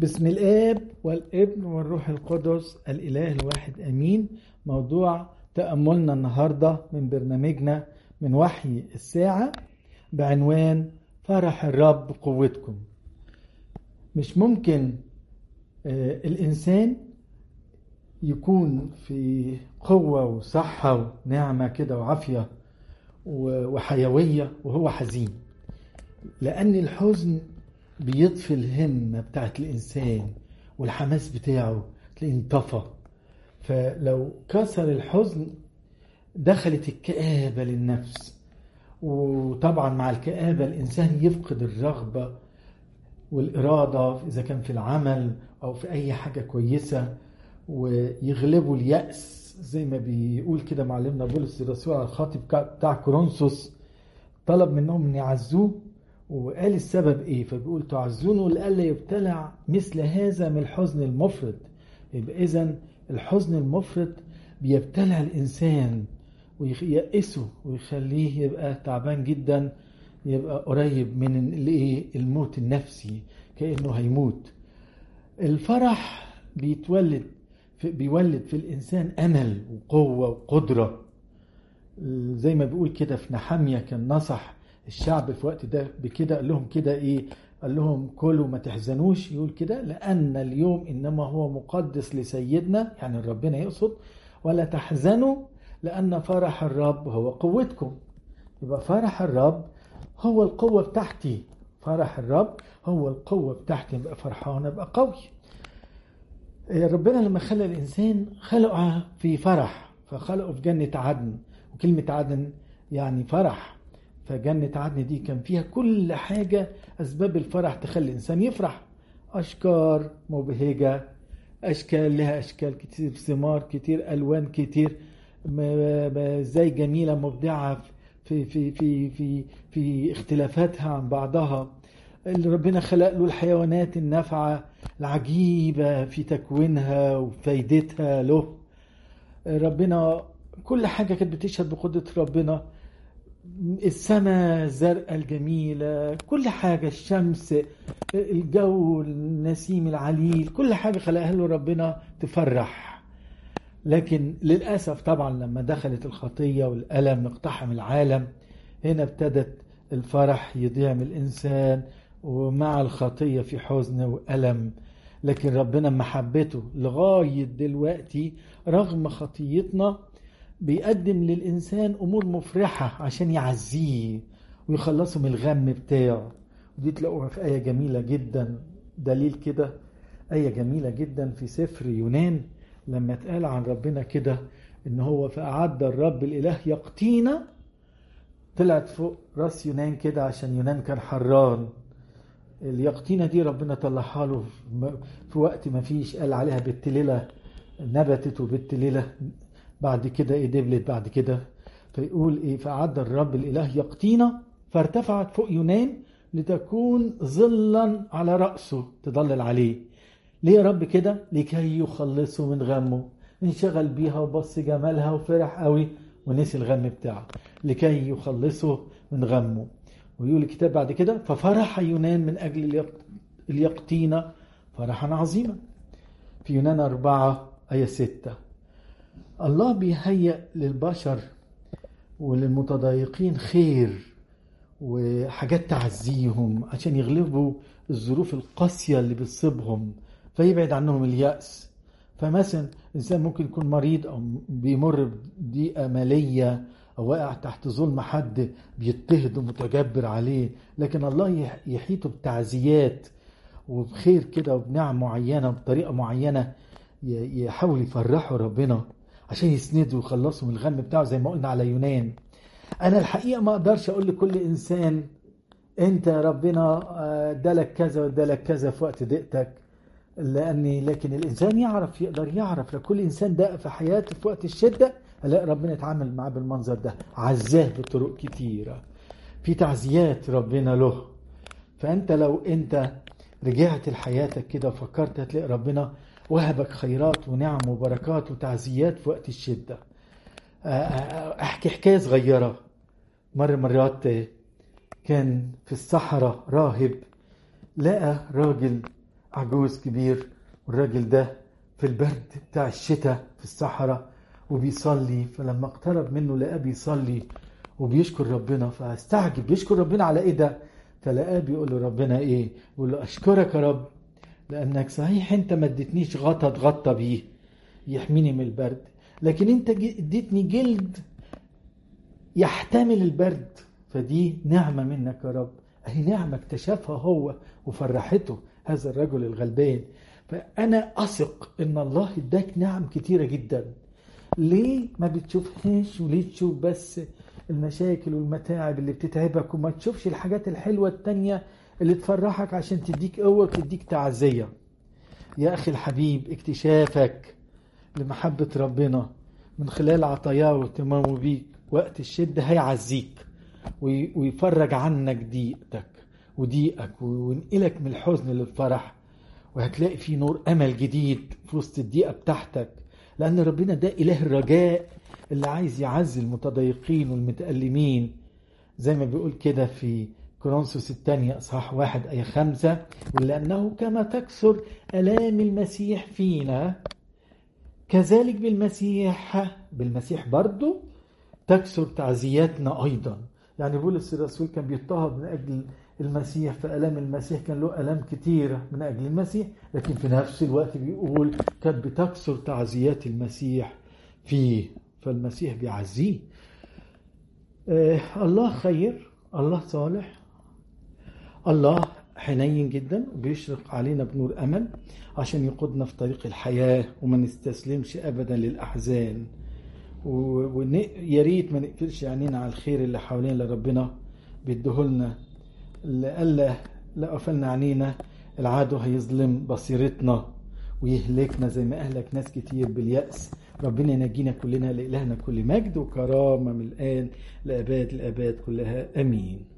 بسم الاب والابن والروح القدس الاله الواحد امين موضوع تاملنا النهارده من برنامجنا من وحي الساعه بعنوان فرح الرب قوتكم مش ممكن آه، الانسان يكون في قوه وصحه ونعمه كده وعافيه و- وحيويه وهو حزين لان الحزن بيطفي الهمة بتاعت الإنسان والحماس بتاعه تلاقيه انطفى فلو كسر الحزن دخلت الكآبة للنفس وطبعا مع الكآبة الإنسان يفقد الرغبة والإرادة إذا كان في العمل أو في أي حاجة كويسة ويغلبوا اليأس زي ما بيقول كده معلمنا بولس الرسول على الخاطب بتاع كورنثوس طلب منهم ان يعزوه وقال السبب ايه فبيقول تعزونه لئلا يبتلع مثل هذا من الحزن المفرط يبقى اذا الحزن المفرط بيبتلع الانسان وييأسه ويخليه يبقى تعبان جدا يبقى قريب من الايه الموت النفسي كانه هيموت الفرح بيتولد في بيولد في الانسان امل وقوه وقدره زي ما بيقول كده في نحامية كان نصح الشعب في وقت ده بكده قال لهم كده ايه قال لهم كلوا ما تحزنوش يقول كده لأن اليوم إنما هو مقدس لسيدنا يعني ربنا يقصد ولا تحزنوا لأن فرح الرب هو قوتكم يبقى فرح الرب هو القوة بتاعتي فرح الرب هو القوة بتاعتي يبقى فرحان ابقى قوي ربنا لما خلق الإنسان خلقه في فرح فخلقه في جنة عدن وكلمة عدن يعني فرح فجنة عدن دي كان فيها كل حاجة أسباب الفرح تخلي الإنسان يفرح أشكار مبهجة أشكال لها أشكال كتير ثمار كتير ألوان كتير م- م- زي جميلة مبدعة في في في في في اختلافاتها عن بعضها اللي ربنا خلق له الحيوانات النافعة العجيبة في تكوينها وفايدتها له ربنا كل حاجة كانت بتشهد بقدرة ربنا السماء الزرقاء الجميلة كل حاجة الشمس الجو النسيم العليل كل حاجة خلقها له ربنا تفرح لكن للأسف طبعا لما دخلت الخطية والألم اقتحم العالم هنا ابتدت الفرح يضيع من الإنسان ومع الخطية في حزن وألم لكن ربنا محبته لغاية دلوقتي رغم خطيتنا بيقدم للإنسان أمور مفرحة عشان يعزيه ويخلصه من الغم بتاعه ودي تلاقوها في آية جميلة جدا دليل كده آية جميلة جدا في سفر يونان لما اتقال عن ربنا كده إن هو فأعد الرب الإله يقطينا طلعت فوق راس يونان كده عشان يونان كان حران اليقطينة دي ربنا طلعها له في م- في وقت ما فيش قال عليها بنت ليلة نبتت وبنت ليلة بعد كده ايه دبلت بعد كده فيقول ايه فأعد الرب الإله يقطينا فارتفعت فوق يونان لتكون ظلا على رأسه تضلل عليه ليه يا رب كده لكي يخلصه من غمه انشغل بيها وبص جمالها وفرح قوي ونسي الغم بتاعه لكي يخلصه من غمه ويقول الكتاب بعد كده ففرح يونان من أجل اليق- اليقطينة فرحا عظيما في يونان أربعة آية ستة الله بيهيأ للبشر وللمتضايقين خير وحاجات تعزيهم عشان يغلبوا الظروف القاسية اللي بتصيبهم فيبعد عنهم اليأس فمثلا إنسان ممكن يكون مريض أو بيمر بضيقة مالية أو واقع تحت ظلم حد بيضطهد ومتجبر عليه لكن الله يح- يحيطه بتعزيات وبخير كده وبنعم معينة بطريقة معينة ي- يحاول يفرحوا ربنا عشان يسنده ويخلصوا من الغم بتاعه زي ما قلنا على يونان انا الحقيقه ما اقدرش اقول لكل انسان انت ربنا آه، ادالك كذا وادالك كذا في وقت ضيقتك لاني لكن الانسان يعرف يقدر يعرف لو كل انسان دق في حياته في وقت الشده الاقي ربنا يتعامل معاه بالمنظر ده عزاه بطرق كتيره في تعزيات ربنا له فانت لو انت رجعت لحياتك كده وفكرت هتلاقي ربنا وهبك خيرات ونعم وبركات وتعزيات في وقت الشده آه، آه، احكي حكايه صغيره مره مرات آه، كان في الصحراء راهب لقى راجل عجوز كبير والراجل ده في البرد بتاع الشتاء في الصحراء وبيصلي فلما اقترب منه لقاه بيصلي وبيشكر ربنا فاستعجب بيشكر ربنا على ايه ده فلقاه بيقول له ربنا ايه بيقول له اشكرك يا رب لانك صحيح انت ما اديتنيش غطا اتغطى بيه يحميني من البرد لكن انت اديتني جلد يحتمل البرد فدي نعمة منك يا رب اهي نعمة اكتشفها هو وفرحته هذا الرجل الغلبان فأنا أثق إن الله اداك نعم كتيرة جدا ليه ما بتشوفهاش وليه تشوف بس المشاكل والمتاعب اللي بتتعبك وما تشوفش الحاجات الحلوة التانية اللي تفرحك عشان تديك قوة وتديك تعزية يا أخي الحبيب اكتشافك لمحبة ربنا من خلال عطاياه واهتمامه بيك وقت الشدة هيعزيك ويفرج عنك ضيقتك وضيقك وينقلك من الحزن للفرح وهتلاقي في نور امل جديد في وسط الضيقه بتاعتك لان ربنا ده اله الرجاء اللي عايز يعزي المتضايقين والمتألمين زي ما بيقول كده في كورنثوس الثانية اصحاح واحد ايه خمسة ولانه كما تكثر الام المسيح فينا كذلك بالمسيح بالمسيح برضه تكثر تعزياتنا ايضا يعني بولس الرسول كان بيضطهد من اجل المسيح فألام المسيح كان له ألام كتيرة من أجل المسيح لكن في نفس الوقت بيقول كانت بتكسر تعزيات المسيح فيه فالمسيح بيعزيه آه الله خير الله صالح الله حنين جدا وبيشرق علينا بنور أمل عشان يقودنا في طريق الحياة وما نستسلمش أبدا للأحزان ويا ريت ما نقفلش عينينا على الخير اللي حوالينا اللي ربنا بيديهولنا لألا لا قفلنا عينينا العدو هيظلم بصيرتنا ويهلكنا زي ما أهلك ناس كتير باليأس ربنا ينجينا كلنا لإلهنا كل مجد وكرامة من الآن لأباد الآباد كلها أمين